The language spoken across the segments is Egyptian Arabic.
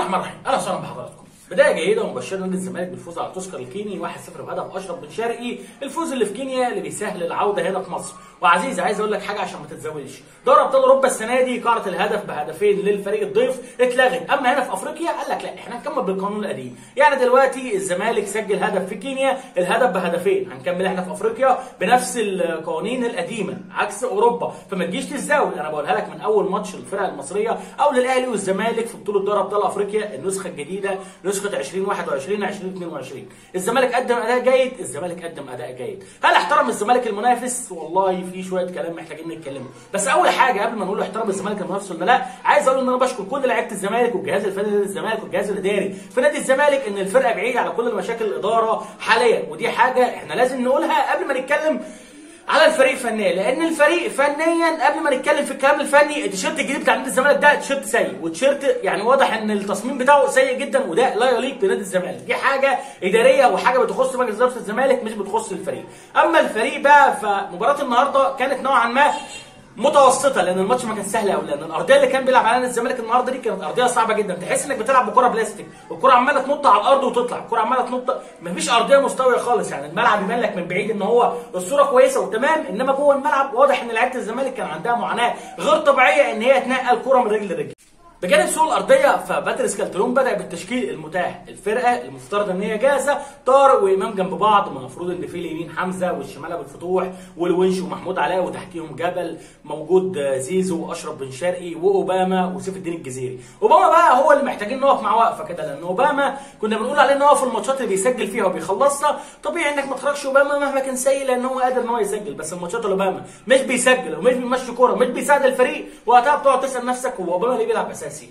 الرحمن الرحيم اهلا وسهلا بحضراتكم بدايه جيده ومبشره نادي الزمالك بالفوز على تذكر الكيني 1-0 بهدف اشرف بن شرقي الفوز اللي في كينيا اللي بيسهل العوده هنا في مصر وعزيز عايز اقول لك حاجه عشان ما تتزودش دوري ابطال اوروبا السنه دي قاعده الهدف بهدفين للفريق الضيف اتلغت اما هنا في افريقيا قال لك لا احنا هنكمل بالقانون القديم يعني دلوقتي الزمالك سجل هدف في كينيا الهدف بهدفين هنكمل احنا في افريقيا بنفس القوانين القديمه عكس اوروبا فما تجيش تتزاول انا بقولها لك من اول ماتش للفرق المصريه او للاهلي والزمالك في بطوله دوري ابطال افريقيا النسخه الجديده نسخه 2021 2022 الزمالك قدم اداء جيد الزمالك قدم اداء جيد هل احترم الزمالك المنافس والله في شويه كلام محتاجين نتكلمه بس اول حاجه قبل ما نقول احترم الزمالك المنافس ولا لا عايز اقول ان انا بشكر كل لعيبه الزمالك والجهاز الفني لنادي الزمالك والجهاز الاداري في نادي الزمالك ان الفرقه بعيده على كل مشاكل الاداره حاليا ودي حاجه احنا لازم نقولها قبل ما نتكلم على الفريق فنيا لان الفريق فنيا قبل ما نتكلم في الكلام الفني التيشيرت الجديد بتاع نادي الزمالك ده تيشيرت سيء وتيشيرت يعني واضح ان التصميم بتاعه سيء جدا وده لا يليق بنادي الزمالك دي حاجه اداريه وحاجه بتخص مجلس اداره الزمالك مش بتخص الفريق اما الفريق بقى فمباراه النهارده كانت نوعا ما متوسطه لان الماتش ما كان سهل قوي لان الارضيه اللي كان بيلعب عليها الزمالك النهارده دي كانت ارضيه صعبه جدا تحس انك بتلعب بكره بلاستيك والكره عماله تنط على الارض وتطلع الكره عماله تنط مفيش ارضيه مستويه خالص يعني الملعب يبان لك من بعيد ان هو الصوره كويسه وتمام انما جوه الملعب واضح ان لعيبه الزمالك كان عندها معاناه غير طبيعيه ان هي تنقل الكره من رجل لرجل بجانب سوء الارضيه فباتريس كالترون بدا بالتشكيل المتاح الفرقه المفترض ان هي جاهزه طارق وامام جنب بعض المفروض ان في اليمين حمزه والشمال ابو الفتوح والونش ومحمود علاء وتحتيهم جبل موجود زيزو واشرف بن شرقي واوباما وسيف الدين الجزيري اوباما بقى هو اللي محتاجين نقف مع وقفه كده لان اوباما كنا بنقول عليه ان هو في الماتشات اللي بيسجل فيها وبيخلصها طبيعي انك ما تخرجش اوباما مهما كان سيء لان هو قادر ان هو يسجل بس الماتشات اللي اوباما مش بيسجل ومش بيمشي كوره مش بيساعد الفريق وقتها بتقعد تسال نفسك هو اوباما ليه بيلعب اساسي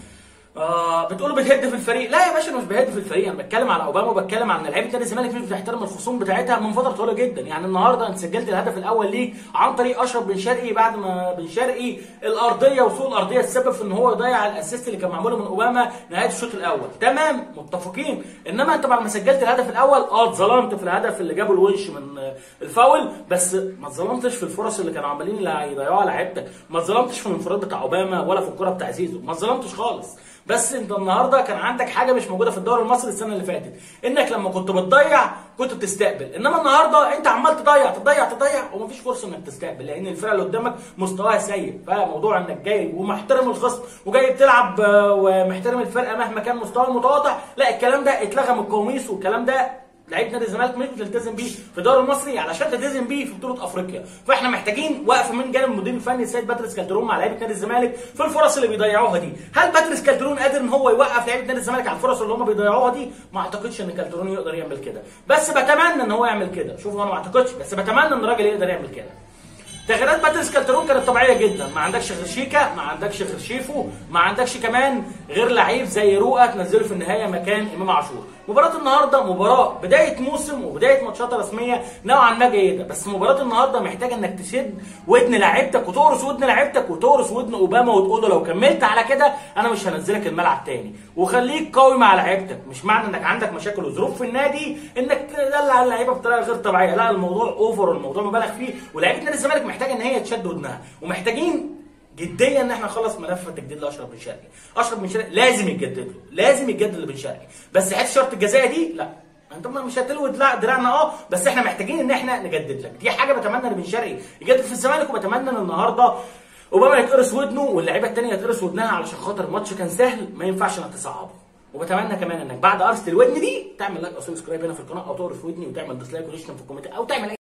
آه بتقولوا بتهد في الفريق لا يا باشا أنا مش بهد في الفريق انا بتكلم على اوباما وبتكلم عن لعيبه نادي الزمالك مش بتحترم الخصوم بتاعتها من فتره طويله جدا يعني النهارده انت سجلت الهدف الاول ليك عن طريق اشرف بن شرقي بعد ما بن شرقي الارضيه وسوء الارضيه السبب في ان هو يضيع الاسيست اللي كان معمول من اوباما نهايه الشوط الاول تمام متفقين انما انت بعد ما سجلت الهدف الاول اه اتظلمت في الهدف اللي جابه الونش من الفاول بس ما اتظلمتش في الفرص اللي كانوا عمالين يضيعوها لعيبتك ما اتظلمتش في الانفراد بتاع اوباما ولا في الكره بتاع زيزو ما اتظلمتش خالص بس انت النهارده كان عندك حاجه مش موجوده في الدوري المصري السنه اللي فاتت انك لما كنت بتضيع كنت بتستقبل انما النهارده انت عمال تضيع تضيع تضيع ومفيش فرصه انك تستقبل لان الفرقه اللي قدامك مستواها سيء فموضوع انك جاي ومحترم الخصم وجاي بتلعب ومحترم الفرقه مهما كان مستوى متواضع لا الكلام ده اتلغى من القواميس والكلام ده لعيبه نادي الزمالك مش بتلتزم بيه في الدوري المصري علشان تلتزم بيه في بطوله افريقيا فاحنا محتاجين وقفه من جانب المدير الفني السيد باتريس كالترون مع لعيبه نادي الزمالك في الفرص اللي بيضيعوها دي هل باتريس كالترون قادر ان هو يوقف لعيبه نادي الزمالك على الفرص اللي هم بيضيعوها دي ما اعتقدش ان كالترون يقدر يعمل كده بس بتمنى ان هو يعمل كده شوف انا ما اعتقدش بس بتمنى ان الراجل يقدر يعمل كده تغييرات باتريس كالترون كانت طبيعيه جدا ما عندكش غير شيكا ما عندكش غير شيفو ما عندكش كمان غير لعيب زي رؤى تنزله في النهايه مكان امام عاشور مباراة النهارده مباراة بداية موسم وبداية ماتشات رسمية نوعا ما جيدة، بس مباراة النهارده محتاجة انك تشد ودن لعيبتك وتقرص ودن لعيبتك وتقرص ودن اوباما وتقول له لو كملت على كده انا مش هنزلك الملعب تاني، وخليك قوي مع لعيبتك، مش معنى انك عندك مشاكل وظروف في النادي انك تدلع اللعيبه بطريقه غير طبيعيه، لا الموضوع اوفر والموضوع مبالغ فيه، ولاعيبه نادي الزمالك محتاجه ان هي تشد ودنها، ومحتاجين جديا ان احنا نخلص ملف التجديد لاشرف بن شرقي، اشرف بن شرقي لازم يتجدد له، لازم يتجدد لبن شرقي، بس حته شرط الجزائيه دي لا انت مش هتلوي دراعنا اه بس احنا محتاجين ان احنا نجدد لك، دي حاجه بتمنى ان بن شرقي يجدد في الزمالك وبتمنى ان النهارده اوباما يتقرص ودنه واللعيبه الثانيه يتقرص ودنها علشان خاطر الماتش كان سهل ما ينفعش انك تصعبه. وبتمنى كمان انك بعد قرصه الودن دي تعمل لايك او سبسكرايب هنا في القناه او تقرص ودني وتعمل ديسلايك وتشتم في الكومنت او تعمل